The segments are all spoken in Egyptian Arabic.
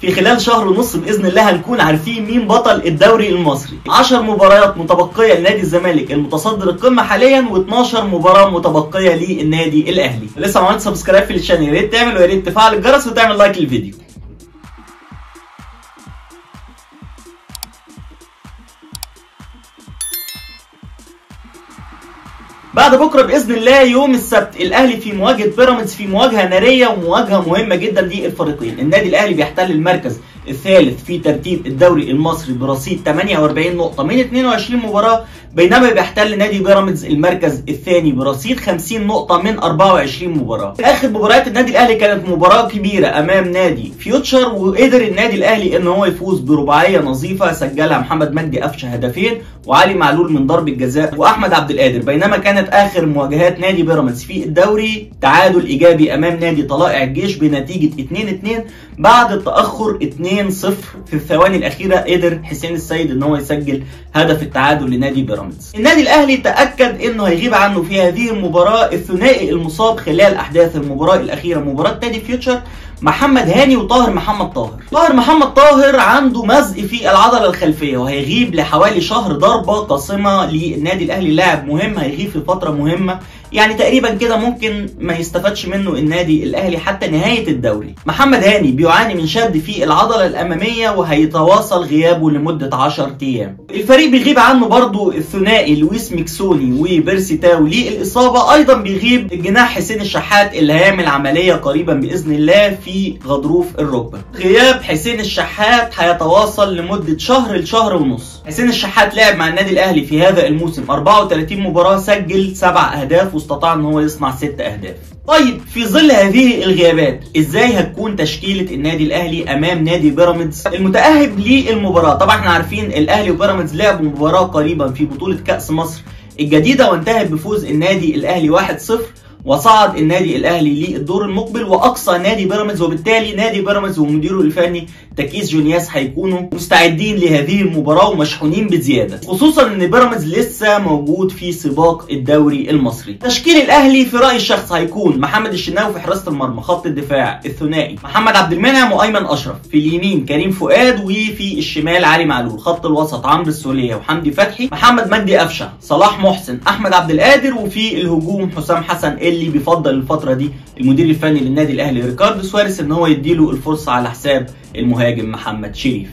في خلال شهر ونص باذن الله هنكون عارفين مين بطل الدوري المصري 10 مباريات متبقيه لنادي الزمالك المتصدر القمه حاليا و12 مباراه متبقيه للنادي الاهلي لسه ما عملتش سبسكرايب في الشانل يا ريت تعمل ويا ريت تفعل الجرس وتعمل لايك للفيديو بعد بكره باذن الله يوم السبت الاهلي في مواجهه بيراميدز في مواجهه ناريه ومواجهه مهمه جدا للفريقين النادي الاهلي بيحتل المركز الثالث في ترتيب الدوري المصري برصيد 48 نقطه من 22 مباراه بينما بيحتل نادي بيراميدز المركز الثاني برصيد 50 نقطه من 24 مباراه اخر مباريات النادي الاهلي كانت مباراه كبيره امام نادي فيوتشر وقدر النادي الاهلي ان هو يفوز برباعيه نظيفه سجلها محمد مجدي قفشه هدفين وعلي معلول من ضربه جزاء واحمد عبد القادر بينما كانت اخر مواجهات نادي بيراميدز في الدوري تعادل ايجابي امام نادي طلائع الجيش بنتيجه 2-2 بعد التاخر 2-0 في الثواني الاخيره قدر حسين السيد ان هو يسجل هدف التعادل لنادي بيراميدز النادي الاهلي تاكد انه هيغيب عنه في هذه المباراه الثنائي المصاب خلال احداث المباراه الاخيره مباراه نادي فيوتشر محمد هاني وطاهر محمد طاهر طاهر محمد طاهر عنده مزق في العضله الخلفيه وهيغيب لحوالي شهر ضربه قاصمه للنادي الاهلي لاعب مهم هيغيب في فتره مهمه يعني تقريبا كده ممكن ما يستفادش منه النادي الاهلي حتى نهايه الدوري محمد هاني بيعاني من شد في العضله الاماميه وهيتواصل غيابه لمده 10 ايام الفريق بيغيب عنه برضو الثنائي لويس ميكسوني وبيرسي تاو للاصابه ايضا بيغيب الجناح حسين الشحات اللي هيعمل عمليه قريبا باذن الله في غضروف الركبه غياب حسين الشحات هيتواصل لمده شهر لشهر ونص حسين الشحات لعب مع النادي الاهلي في هذا الموسم 34 مباراه سجل 7 اهداف واستطاع ان هو يصنع 6 اهداف طيب في ظل هذه الغيابات ازاي هتكون تشكيله النادي الاهلي امام نادي بيراميدز المتاهب للمباراه طبعا احنا عارفين الاهلي وبيراميدز لعبوا مباراه قريبا في بطوله كاس مصر الجديده وانتهت بفوز النادي الاهلي 1-0 وصعد النادي الاهلي للدور المقبل واقصى نادي بيراميدز وبالتالي نادي بيراميدز ومديره الفني تكيس جونياس هيكونوا مستعدين لهذه المباراه ومشحونين بزياده خصوصا ان بيراميدز لسه موجود في سباق الدوري المصري تشكيل الاهلي في رايي الشخص هيكون محمد الشناوي في حراسه المرمى خط الدفاع الثنائي محمد عبد المنعم وايمن اشرف في اليمين كريم فؤاد وفي الشمال علي معلول خط الوسط عمرو السوليه وحمدي فتحي محمد مجدي قفشه صلاح محسن احمد عبد القادر وفي الهجوم حسام حسن اللي بيفضل الفتره دي المدير الفني للنادي الاهلي ريكاردو سواريز ان هو يديله الفرصه على حساب المهاجم محمد شريف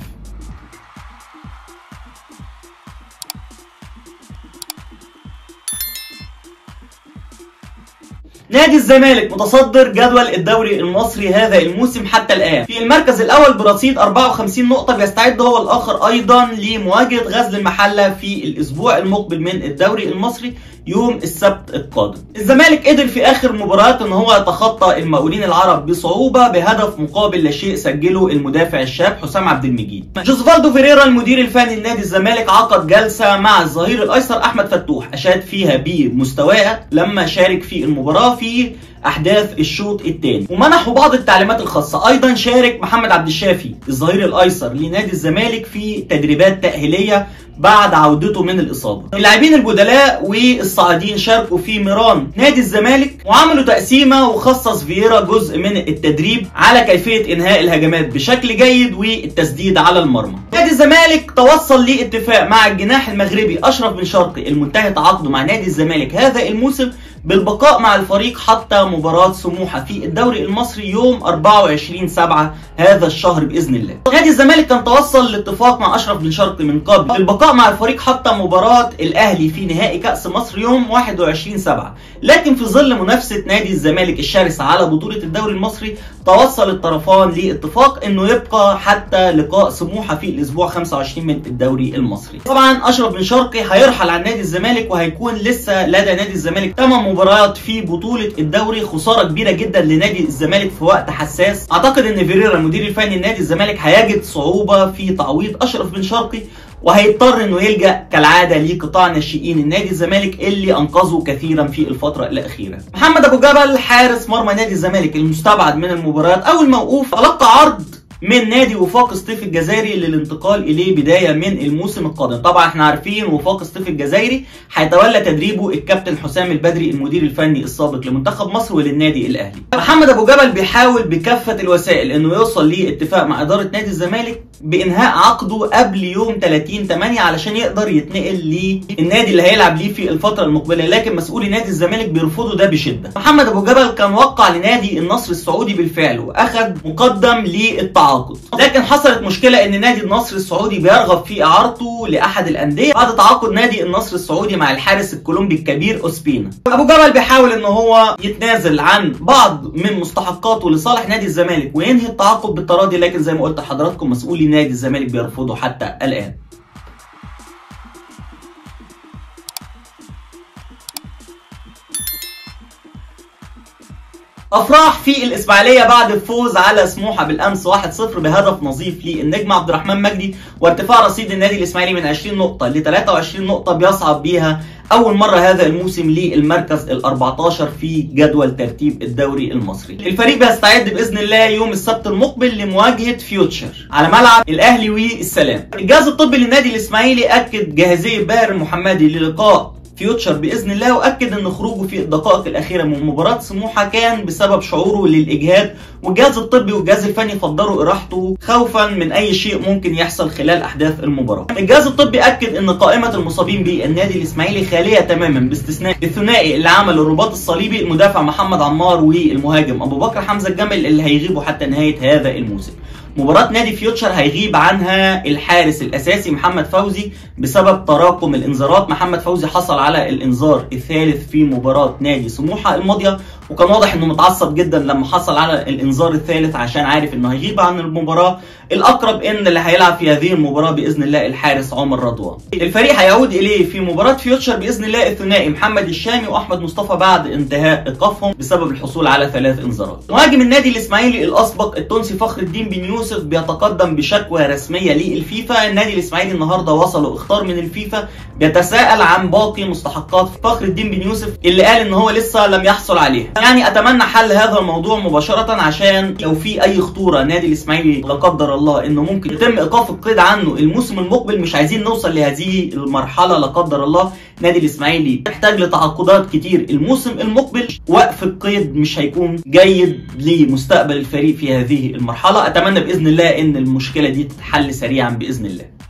نادي الزمالك متصدر جدول الدوري المصري هذا الموسم حتى الآن في المركز الأول برصيد 54 نقطة بيستعد هو الآخر أيضا لمواجهة غزل المحلة في الأسبوع المقبل من الدوري المصري يوم السبت القادم الزمالك قدر في اخر مباراه ان هو يتخطى المقاولين العرب بصعوبه بهدف مقابل لا شيء سجله المدافع الشاب حسام عبد المجيد جوزفالدو فيريرا المدير الفني لنادي الزمالك عقد جلسه مع الظهير الايسر احمد فتوح اشاد فيها بمستواه لما شارك في المباراه في احداث الشوط الثاني ومنحوا بعض التعليمات الخاصه ايضا شارك محمد عبد الشافي الظهير الايسر لنادي الزمالك في تدريبات تاهيليه بعد عودته من الاصابه اللاعبين البدلاء والصاعدين شاركوا في ميران نادي الزمالك وعملوا تقسيمه وخصص فييرا جزء من التدريب على كيفيه انهاء الهجمات بشكل جيد والتسديد على المرمى نادي الزمالك توصل لاتفاق مع الجناح المغربي اشرف بن شرقي المنتهي تعاقده مع نادي الزمالك هذا الموسم بالبقاء مع الفريق حتى مباراة سموحة في الدوري المصري يوم 24 7 هذا الشهر بإذن الله. نادي الزمالك كان توصل لاتفاق مع أشرف بن شرقي من قبل بالبقاء مع الفريق حتى مباراة الأهلي في نهائي كأس مصر يوم 21 7 لكن في ظل منافسة نادي الزمالك الشرسة على بطولة الدوري المصري توصل الطرفان لاتفاق انه يبقى حتى لقاء سموحة في الاسبوع 25 من الدوري المصري. طبعا اشرف بن شرقي هيرحل عن نادي الزمالك وهيكون لسه لدى نادي الزمالك 8 مباريات في بطولة الدوري خسارة كبيرة جدا لنادي الزمالك في وقت حساس. اعتقد ان فيريرا المدير الفني لنادي الزمالك هيجد صعوبة في تعويض اشرف بن شرقي وهيضطر انه يلجا كالعاده لقطاع ناشئين النادي الزمالك اللي انقذوا كثيرا في الفتره الاخيره. محمد ابو جبل حارس مرمى نادي الزمالك المستبعد من المباريات او الموقوف تلقى عرض من نادي وفاق سطيف الجزائري للانتقال اليه بدايه من الموسم القادم طبعا احنا عارفين وفاق سطيف الجزائري هيتولى تدريبه الكابتن حسام البدري المدير الفني السابق لمنتخب مصر وللنادي الاهلي محمد ابو جبل بيحاول بكافه الوسائل انه يوصل لاتفاق مع اداره نادي الزمالك بانهاء عقده قبل يوم 30 8 علشان يقدر يتنقل للنادي اللي هيلعب ليه في الفتره المقبله لكن مسؤولي نادي الزمالك بيرفضوا ده بشده محمد ابو جبل كان وقع لنادي النصر السعودي بالفعل واخذ مقدم للتعاقد لكن حصلت مشكله ان نادي النصر السعودي بيرغب في اعارته لاحد الانديه بعد تعاقد نادي النصر السعودي مع الحارس الكولومبي الكبير اوسبينا ابو جبل بيحاول ان هو يتنازل عن بعض من مستحقاته لصالح نادي الزمالك وينهي التعاقد بالتراضي لكن زي ما قلت لحضراتكم مسؤولي نادي الزمالك بيرفضوا حتى الان افراح في الاسماعيليه بعد الفوز على سموحه بالامس 1-0 بهدف نظيف للنجم عبد الرحمن مجدي وارتفاع رصيد النادي الاسماعيلي من 20 نقطه ل 23 نقطه بيصعد بيها اول مره هذا الموسم للمركز ال 14 في جدول ترتيب الدوري المصري الفريق بيستعد باذن الله يوم السبت المقبل لمواجهه فيوتشر على ملعب الاهلي والسلام الجهاز الطبي للنادي الاسماعيلي اكد جاهزيه باهر المحمدي للقاء فيوتشر باذن الله واكد ان خروجه في الدقائق الاخيره من مباراه سموحه كان بسبب شعوره للاجهاد والجهاز الطبي والجهاز الفني فضلوا اراحته خوفا من اي شيء ممكن يحصل خلال احداث المباراه. الجهاز الطبي اكد ان قائمه المصابين بالنادي الاسماعيلي خاليه تماما باستثناء الثنائي اللي عمل الرباط الصليبي المدافع محمد عمار والمهاجم ابو بكر حمزه الجمل اللي هيغيبوا حتى نهايه هذا الموسم. مباراة نادي فيوتشر هيغيب عنها الحارس الأساسي محمد فوزي بسبب تراكم الإنذارات محمد فوزي حصل على الإنذار الثالث في مباراة نادي سموحة الماضية وكان واضح انه متعصب جدا لما حصل على الانذار الثالث عشان عارف انه هيغيب عن المباراه الاقرب ان اللي هيلعب في هذه المباراه باذن الله الحارس عمر رضوان الفريق هيعود اليه في مباراه فيوتشر باذن الله الثنائي محمد الشامي واحمد مصطفى بعد انتهاء ايقافهم بسبب الحصول على ثلاث انذارات مهاجم النادي الاسماعيلي الاسبق التونسي فخر الدين بن يوسف بيتقدم بشكوى رسميه للفيفا النادي الاسماعيلي النهارده وصلوا اختار من الفيفا بيتساءل عن باقي مستحقات فخر الدين بن يوسف اللي قال ان هو لسه لم يحصل عليها يعني اتمنى حل هذا الموضوع مباشره عشان لو في اي خطوره نادي الاسماعيلي لا قدر الله انه ممكن يتم ايقاف القيد عنه الموسم المقبل مش عايزين نوصل لهذه المرحله لا قدر الله نادي الاسماعيلي يحتاج لتعاقدات كتير الموسم المقبل وقف القيد مش هيكون جيد لمستقبل الفريق في هذه المرحله اتمنى باذن الله ان المشكله دي تتحل سريعا باذن الله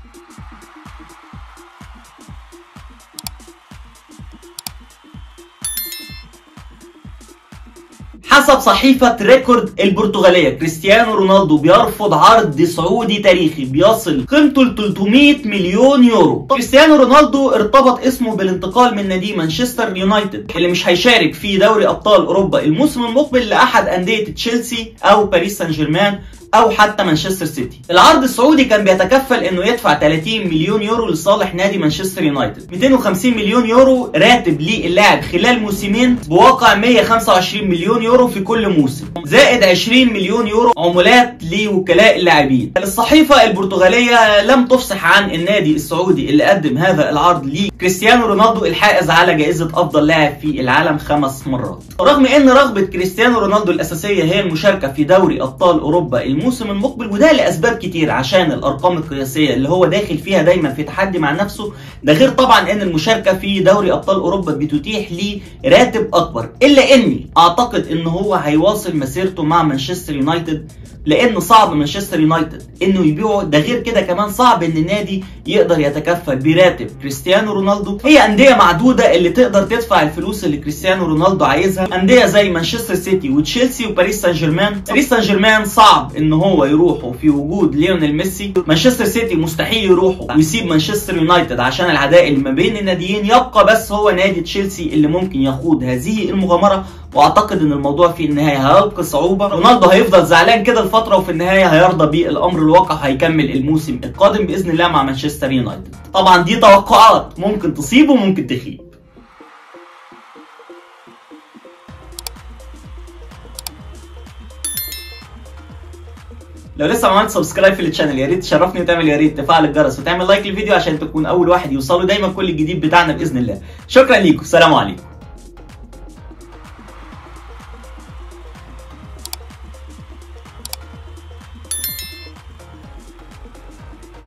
حسب صحيفة ريكورد البرتغالية كريستيانو رونالدو بيرفض عرض سعودي تاريخي بيصل قيمته ل 300 مليون يورو كريستيانو رونالدو ارتبط اسمه بالانتقال من نادي مانشستر يونايتد اللي مش هيشارك في دوري ابطال اوروبا الموسم المقبل لاحد اندية تشيلسي او باريس سان جيرمان او حتى مانشستر سيتي العرض السعودي كان بيتكفل انه يدفع 30 مليون يورو لصالح نادي مانشستر يونايتد 250 مليون يورو راتب للاعب خلال موسمين بواقع 125 مليون يورو في كل موسم زائد 20 مليون يورو عمولات لوكلاء اللاعبين الصحيفه البرتغاليه لم تفصح عن النادي السعودي اللي قدم هذا العرض لكريستيانو رونالدو الحائز على جائزه افضل لاعب في العالم خمس مرات رغم ان رغبه كريستيانو رونالدو الاساسيه هي المشاركه في دوري ابطال اوروبا الموسم المقبل وده لاسباب كتير عشان الارقام القياسيه اللي هو داخل فيها دايما في تحدي مع نفسه ده غير طبعا ان المشاركه في دوري ابطال اوروبا بتتيح ليه راتب اكبر الا اني اعتقد ان هو هيواصل مسيرته مع مانشستر يونايتد لان صعب مانشستر يونايتد انه يبيعه ده غير كده كمان صعب ان النادي يقدر يتكفل براتب كريستيانو رونالدو هي انديه معدوده اللي تقدر تدفع الفلوس اللي كريستيانو رونالدو عايزها انديه زي مانشستر سيتي وتشيلسي وباريس سان جيرمان باريس سان جيرمان صعب ان هو يروحوا في وجود ليونيل ميسي مانشستر سيتي مستحيل يروحوا ويسيب مانشستر يونايتد عشان العداء اللي ما بين الناديين يبقى بس هو نادي تشيلسي اللي ممكن يخوض هذه المغامره واعتقد ان الموضوع في النهايه هيلقى صعوبه رونالدو هيفضل زعلان كده الفتره وفي النهايه هيرضى بالامر الواقع هيكمل الموسم القادم باذن الله مع مانشستر يونايتد طبعا دي توقعات ممكن تصيب وممكن تخيب لو لسه ما عملت سبسكرايب في الشانل يا ريت تشرفني وتعمل يا ريت تفعل الجرس وتعمل لايك للفيديو عشان تكون اول واحد يوصله دايما كل الجديد بتاعنا باذن الله شكرا ليكم سلام عليكم